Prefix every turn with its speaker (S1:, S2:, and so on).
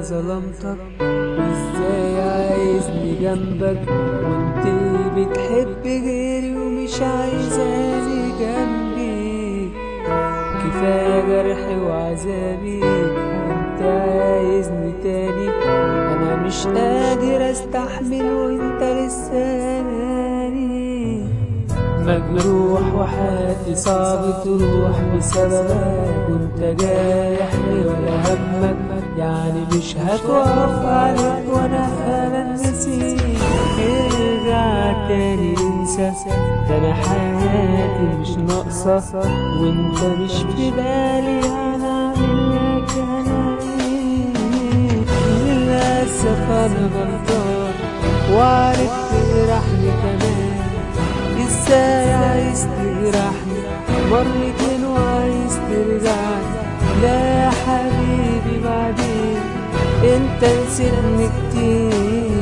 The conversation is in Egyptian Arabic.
S1: ظلمتك ازاي عايزني جنبك وانت بتحب غيري ومش عايزاني جنبي كفاية جرحي وعذابي انت عايزني تاني انا مش قادر استحمل وانت لسه ناري مجروح وحياتي صعب تروح بسببك وانت جايحني ولا همك يعني مش هتوقف عليك وانا فعلا نسيت ارجع تاني انسى ده انا حياتي مش ناقصة وانت مش في بالي انا اعمل لك انا ايه للاسف انا غلطان وعرفت تجرحني كمان ازاي عايز تجرحني مرتين وعايز ترجعني لا يا حبيبي بعدين انت نسيتني كتير